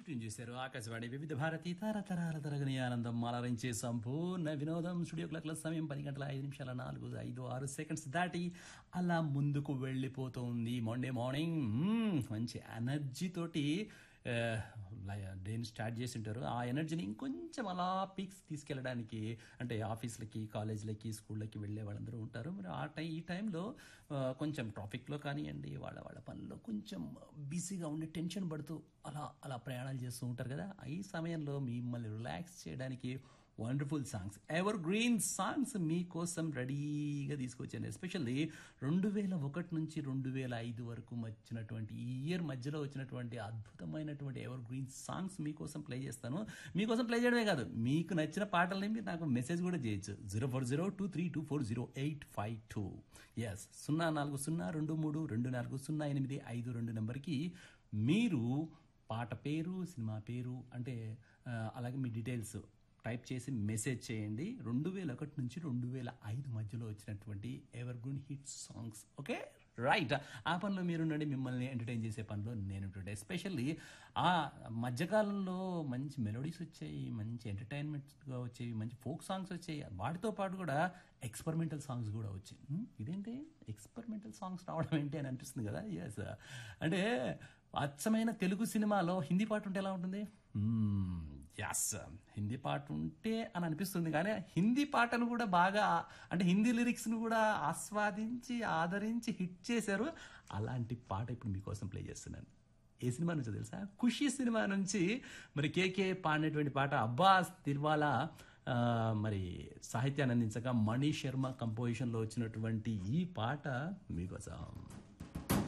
tune చేశారు ఆకాశవాణి వివిధ భారతి తరతరాల తరగని ఆనందం అలరించే సంపూర్ణ వినోదం స్టూడియో క్లాక్ల సమయం పది గంటల ఐదు నిమిషాల నాలుగు ఐదు ఆరు సెకండ్స్ దాటి అలా ముందుకు వెళ్ళిపోతుంది మండే మార్నింగ్ మ్మ్, మంచి ఎనర్జీ తోటి ఆ, లయ- డేని స్టార్ట్ చేసి ఉంటారు ఆ ఎనర్జీని ఇంకొంచెం అలా పీక్స్ తీసుకెళ్ళడానికి అంటే ఆఫీస్లకి కాలేజీలకి స్కూళ్ళకి వెళ్ళే వాళ్ళందరూ ఉంటారు మరి ఆ టైం ఈ టైంలో ఆ, కొంచెం ట్రాఫిక్లో కానివ్వండి వాళ్ళ వాళ్ళ పనుల్లో కొంచెం బిజీగా ఉండి టెన్షన్ పడుతూ అలా అలా ప్రయాణాలు చేస్తూ ఉంటారు కదా ఈ సమయంలో మిమ్మల్ని రిలాక్స్ చేయడానికి wonderful songs evergreen songs మీకోసం రెడీగా తీసుకొచ్చాను ఎస్పెషల్లీ రెండు వేల ఒకటి నుంచి రెండు వేల ఐదు వరకు వచ్చినటువంటి ఈ ఇయర్ మధ్యలో వచ్చినటువంటి అద్భుతమైనటువంటి ఎవర్ గ్రీన్ సాంగ్స్ మీకోసం ప్లే చేస్తాను మీకోసం ప్లే చేయడమే కాదు మీకు నచ్చిన పాటల్ని మీరు నాకు మెసేజ్ కూడా చేయొచ్చు zero four zero two three two four zero eight five two ఎస్ సున్నా నాలుగు సున్నా రెండు మూడు రెండు నాలుగు సున్నా ఎనిమిది ఐదు రెండు నెంబర్కి మీరు పాట పేరు సినిమా పేరు అంటే ఆ, అలాగే మీ డీటెయిల్స్ టైప్ చేసి మెసేజ్ చేయండి రెండు వేల ఒకటి నుంచి రెండు వేల ఐదు మధ్యలో వచ్చినటువంటి evergreen hit songs okay right ఆ పనిలో మీరుండండి మిమ్మల్ని ఎంటర్టైన్ చేసే పనిలో నేను ఉంటుండే ఎస్పెషల్లీ ఆ మధ్యకాలంలో మంచి మెలోడీస్ వచ్చాయి మంచి ఎంటర్టైన్మెంట్గా వచ్చేవి మంచి ఫోక్ సాంగ్స్ వచ్చాయి వాటితో పాటు కూడా ఎక్స్పెరిమెంటల్ సాంగ్స్ కూడా వచ్చాయి హ్మ్, ఇదేంటి ఎక్స్పెరిమెంటల్ సాంగ్స్ రావడం ఏంటి అని అనిపిస్తుంది కదా ఎస్ అంటే అచ్చమైన తెలుగు సినిమాలో హిందీ పాట ఉంటే ఎలా ఉంటుంది ఎస్ హిందీ పాట ఉంటే అని అనిపిస్తుంది కానీ హిందీ పాటను కూడా బాగా అంటే హిందీ లిరిక్స్ను కూడా ఆస్వాదించి ఆదరించి హిట్ చేశారు అలాంటి పాట ఇప్పుడు మీకోసం ప్లే చేస్తున్నాను ఏ సినిమా నుంచో తెలుసా ఖుషి సినిమా నుంచి మరి కేకే పాడినటువంటి పాట అబ్బాస్ తిర్వాలా ఆ, మరి సాహిత్యాన్ని అందించగా మణి శర్మ కంపోజిషన్లో వచ్చినటువంటి ఈ పాట మీకోసం